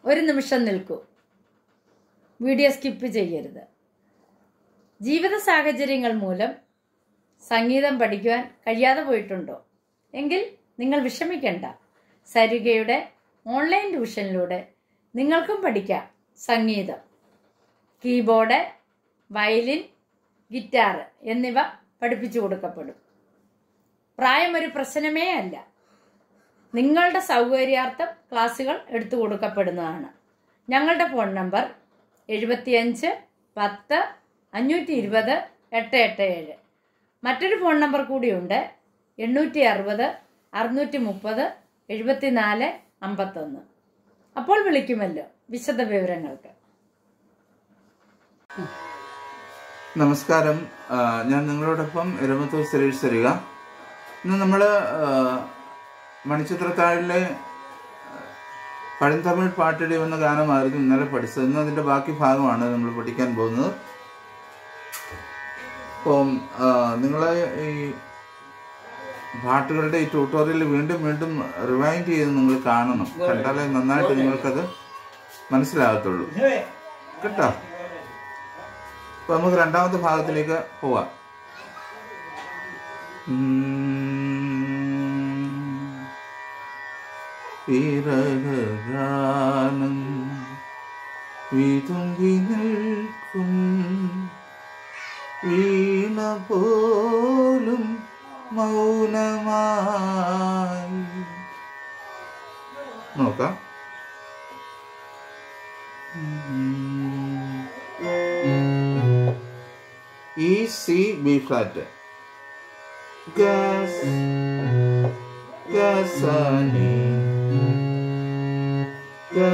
ഒരു നിമിഷം നിൽക്കൂ വീഡിയോ സ്കിപ്പ് ചെയ്യരുത് ജീവിത സാഹചര്യങ്ങൾ മൂലം സംഗീതം പഠിക്കുവാൻ കഴിയാതെ പോയിട്ടുണ്ടോ എങ്കിൽ നിങ്ങൾ വിഷമിക്കേണ്ട സരികയുടെ ഓൺലൈൻ ട്യൂഷനിലൂടെ നിങ്ങൾക്കും പഠിക്കാം സംഗീതം കീബോർഡ് വയലിൻ ഗിറ്റാർ എന്നിവ പഠിപ്പിച്ചു കൊടുക്കപ്പെടും പ്രായം ഒരു പ്രശ്നമേ അല്ല നിങ്ങളുടെ സൗകര്യാർത്ഥം ക്ലാസ്സുകൾ എടുത്തു കൊടുക്കപ്പെടുന്നതാണ് ഞങ്ങളുടെ ഫോൺ നമ്പർ എഴുപത്തിയഞ്ച് പത്ത് അഞ്ഞൂറ്റി ഇരുപത് എട്ട് എട്ട് ഏഴ് മറ്റൊരു ഫോൺ നമ്പർ കൂടിയുണ്ട് എണ്ണൂറ്റി അറുപത് അറുന്നൂറ്റി മുപ്പത് എഴുപത്തിനാല് അമ്പത്തൊന്ന് അപ്പോൾ വിളിക്കുമല്ലോ വിശദ വിവരങ്ങൾക്ക് നമസ്കാരം ആ, ഞാൻ നിങ്ങളോടൊപ്പം എരമത്തൂർ സുരേഷ് സരിക ഇന്ന് നമ്മൾ മണിച്ചിത്രത്താഴിലെ പഴന്തമിഴ് പാട്ടിടി എന്ന ഗാനമായിരുന്നു ഇന്നലെ പഠിച്ചത് ഇന്ന് അതിൻ്റെ ബാക്കി ഭാഗമാണ് നമ്മൾ പഠിക്കാൻ പോകുന്നത് അപ്പം നിങ്ങൾ ഈ പാട്ടുകളുടെ ഈ ട്യൂട്ടോറിയൽ വീണ്ടും വീണ്ടും റിവൈൻഡ് ചെയ്ത് നിങ്ങൾ കാണണം കണ്ടാലേ നന്നായിട്ട് നിങ്ങൾക്കത് മനസ്സിലാകത്തുള്ളൂ കേട്ടോ അപ്പൊ നമുക്ക് രണ്ടാമത്തെ ഭാഗത്തിലേക്ക് പോവാം ഗാനം വീതുമ്പി നിൽക്കും വീണ പോലും മൗനമായി നോക്കാം ഇ സി ബി ഫ്ലാറ്റ് ഗസ് ഗസനി ഗ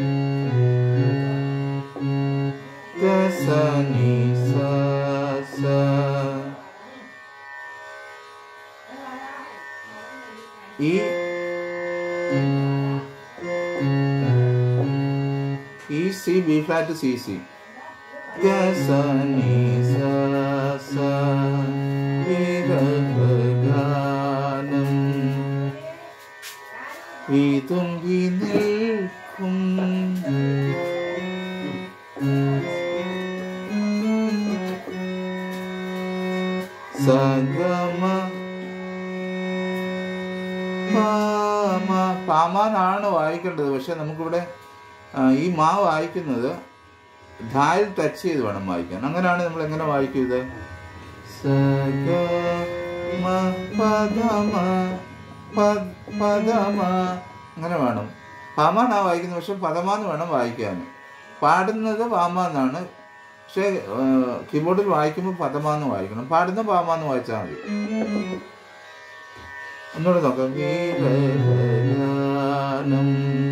ഗസനി സ സ ഈ ഈ C B flat C C ഗസനി സ സ വിരഹഗാനം വീതുമ്പി നിൽക്കും സഗമ പാമ പാമാനാണ് വായിക്കേണ്ടത് പക്ഷെ നമുക്കിവിടെ ആ, ഈ മാ വായിക്കുന്നത് ധായിൽ ടച്ച് ചെയ്ത് വേണം വായിക്കാൻ അങ്ങനെയാണ് നമ്മൾ എങ്ങനെ വായിക്കും ഇത് സഗ മ പദമ പദ പദമ അങ്ങനെ വേണം പാമാനാ വായിക്കുന്നത് പക്ഷെ പദമാന്ന് വേണം വായിക്കാൻ പാടുന്നത് പാമാന്നാണ് പക്ഷേ കീബോർഡിൽ വായിക്കുമ്പോൾ പദമാന്ന് വായിക്കണം പാടുന്ന പാമാന്ന് വായിച്ചാൽ മതി ഒന്നുകൂടെ നോക്കാം വീരഗാനം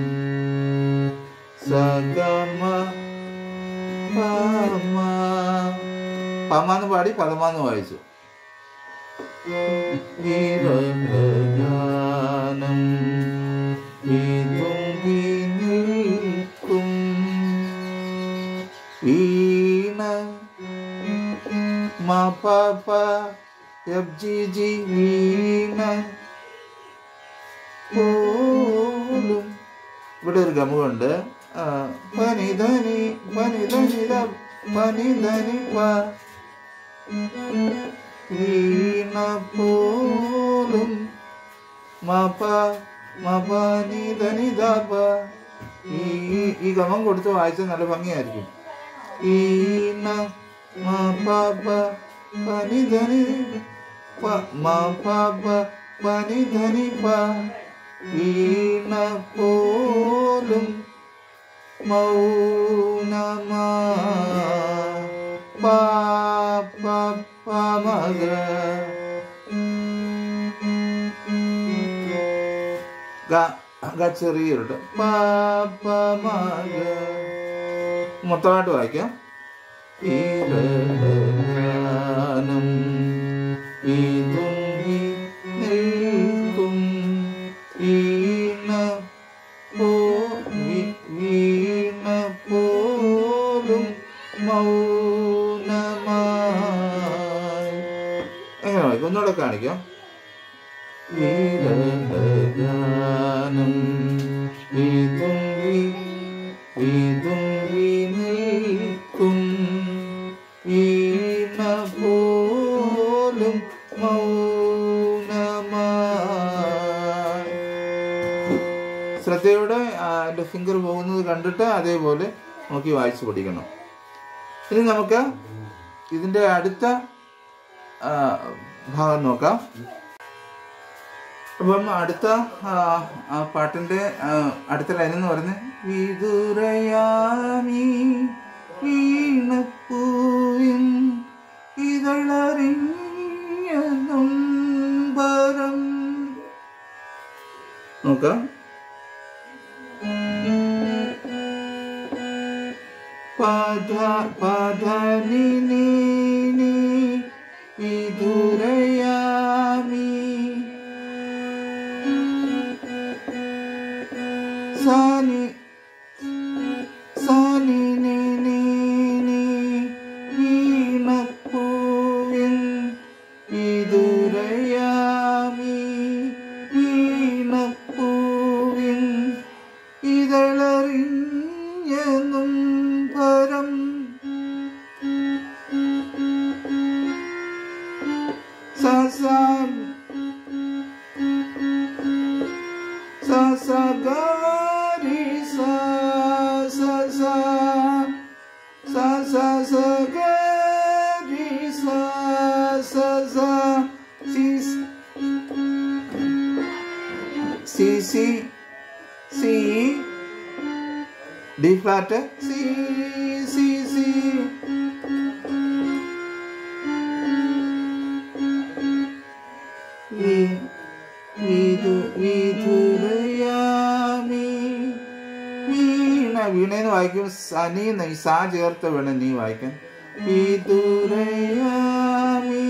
സഗമ പമ പമാന്ന് പാടി പദമാന്ന് വായിച്ചു വീരഗാനം വീതുമ്പി നിൽക്കും വീണ മ പ എഫ് ജി ജി വീണ പോലും ഇവിടെ ഒരു ഗമുണ്ട് ആ, പനി ധനി പനി ധനി ദ പനി ധനി പ വീണ പോലും മപ മപ നി ധനി ദ പ ഈ ഈ ഗമം കൊടുത്ത് വായിച്ചാൽ നല്ല ഭംഗിയായിരിക്കും ഈണ മപ പ പനി ധനി പ മപ പ പനി ധനി പ വീണ പോലും മൗനമാ പാപ പമഗ ഗ ഗ ചെറിയൊരു പാപ മഗ മൊത്തമായിട്ട് വായിക്കാം ഈരഗാനം ഈതുമ്പി നിൽക്കും ഈണ പോ വി- വീണ പോലും മൗനമായി എങ്ങനെ വായിക്കും ഒന്നുകൂടെ കാണിക്കാം വീരഗാനം വീതുമ്പി ശ്രദ്ധയോടെ ആ, എൻ്റെ ഫിംഗർ പോകുന്നത് കണ്ടിട്ട് അതേപോലെ നോക്കി വായിച്ചു പഠിക്കണം ഇനി നമുക്ക് ഇതിൻ്റെ അടുത്ത ആ, ഭാഗം നോക്കാം അപ്പം അടുത്ത ആ, ആ പാട്ടിന്റെ ആ, അടുത്ത ലൈൻ എന്ന് പറഞ്ഞ് വിതുരയാമി വീണപ്പൂവിൻ ഇതളറിഞ്ഞ നൊമ്പരം നോക്കാം പദ പദ നി നി നി വിതുരയാമി സാനി സാനി നി നി നി വീണപ്പൂവിൻ വിതുരയാമി വീണപ്പൂവിൻ ഇതളറിഞ്ഞെന്നും പരം സസാൻ സസഗരി സസ സസഗരി സസ സിസ് C C C D flat C C C വി വിധു വിധുരയാമി വീണ വീണേന്ന് വായിക്കും സനി എന്ന് ഈ സാ ചേർത്ത് വേണം നീ വായിക്കാൻ വിദുരയാമി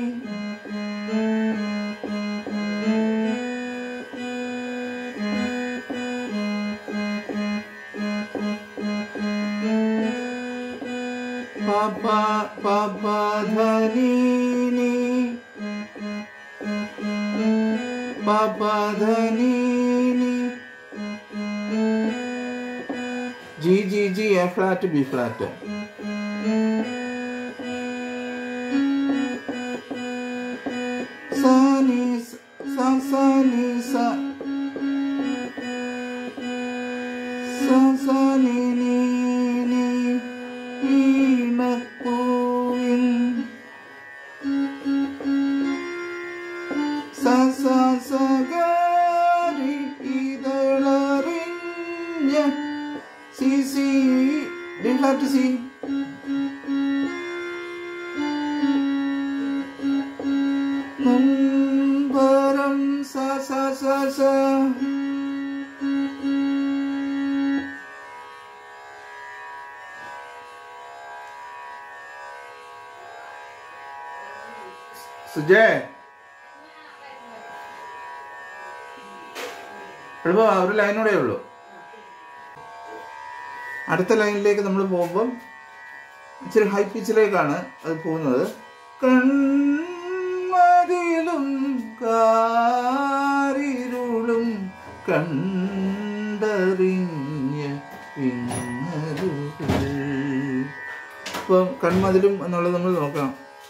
പപ പപ ധനി പപ ധനി G G G A flat B flat സനി സ സനി സ സ സനി നീ നീ വീണപ്പൂവിൻ സ സ സ ഗരി ഇതളറിഞ്ഞ C C D flat C നമ്പരം സ സ സ സ സുജയ് എളുപ്പം ഒരു ലൈനൂടെ ഉള്ളൂ അടുത്ത ലൈനിലേക്ക് നമ്മൾ പോകുമ്പം ഇച്ചിരി ഹൈ പിച്ചിലേക്കാണ് അത് പോകുന്നത് കൺമതിലും കാരിരുളും കണ്ടറിഞ്ഞ വിങ്ങലുകൾ ഇപ്പം കൺമതിലും എന്നുള്ളത് നമ്മൾ നോക്കണം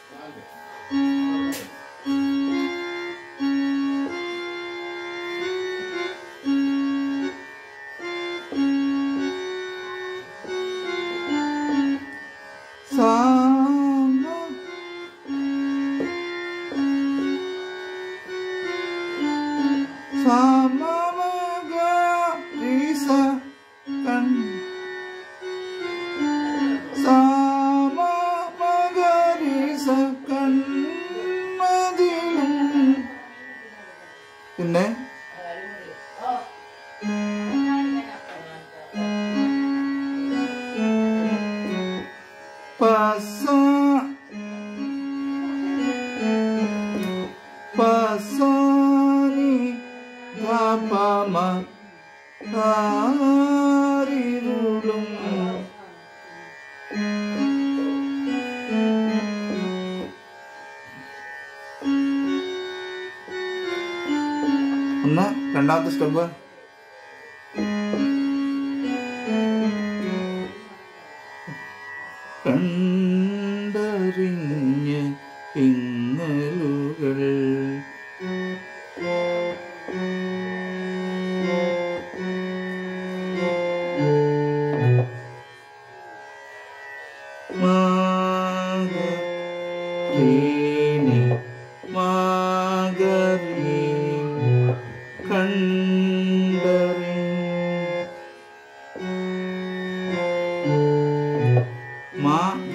സാമ സമമഗ രീസ കൺ സമമഗ രീസ കൺമതിലും പിന്നെ പസ പസാനി ധപമ കാരിരുളും ഒന്ന് രണ്ടാമത്തെ സ്റ്റെപ്പ് കണ്ടറിഞ്ഞ് ഇങ്ങലുകൾ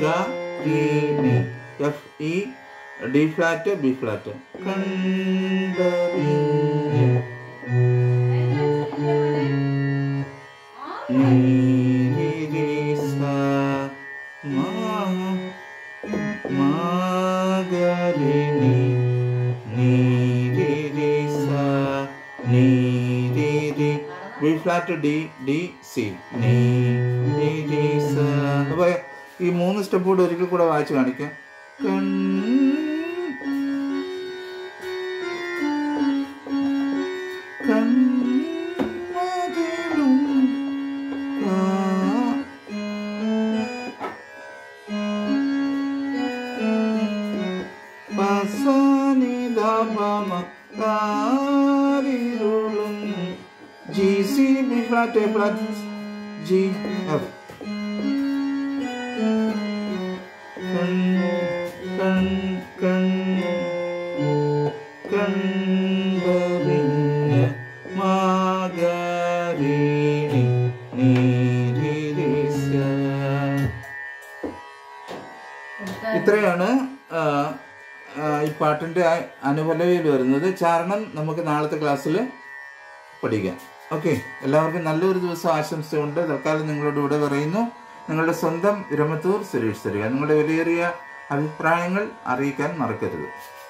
ഗ രി നി F E D flat B flat കണ്ടറിഞ്ഞ് നീ രി രി സ മാ മാ ഗ രി നി നീ രി രി സ നീ രി രി B flat D D C നീ രി രി സ അപ്പൊ ഈ മൂന്ന് സ്റ്റെപ്പ് കൂടെ ഒരിക്കൽ കൂടെ വായിച്ച് കാണിക്കാം കൺ കൺമതിലും കാ- പസനിധപമ കാരിരുളും G C B flat A flat G F കൺ കൺ കൺ കണ്ടറിഞ്ഞ് മാഗരീണി നീരിരിസ ഇത്രയാണ് ആ, ആ, ഈ പാട്ടിന്റെ ആ അനുപല്ലവിയിൽ വരുന്നത് ചാരണം നമുക്ക് നാളത്തെ ക്ലാസ്സിൽ പഠിക്കാം ഓക്കെ എല്ലാവർക്കും നല്ലൊരു ദിവസം ആശംസയുണ്ട് തൽക്കാലം നിങ്ങളോട് ഇവിടെ പറയുന്നു നിങ്ങളുടെ സ്വന്തം വിരമത്തൂർ സുരേഷ് തരിക നിങ്ങളുടെ വിലയേറിയ അഭിപ്രായങ്ങൾ അറിയിക്കാൻ മറക്കരുത്